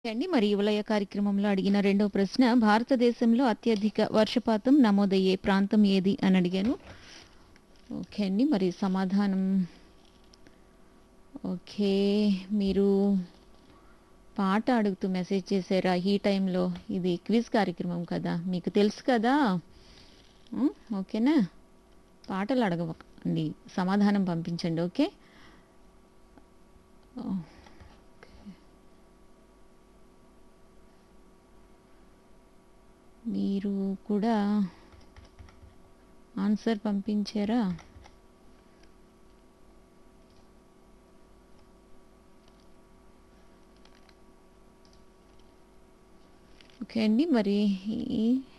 అండి మరి యువలయ కార్యక్రమంలో అడిగిన రెండవ ప్రశ్న భారతదేశంలో అత్యధిక వర్షపాతం నమోదయ్యే ప్రాంతం ఏది అని అడిగాను ఓకే అండి మరి సమాధానం ఓకే మీరు పాట అడుగుతూ మెసేజ్ చేశారా ఈ టైంలో ఇది క్విజ్ కార్యక్రమం కదా మీకు తెలుసు కదా ఉం, ఓకేనా పాటలు అడగకండి సమాధానం పంపించండి ఓకే ఓ. మీరు కూడా ఆన్సర్ పంపించారా ఓకే అండి మరి ఈ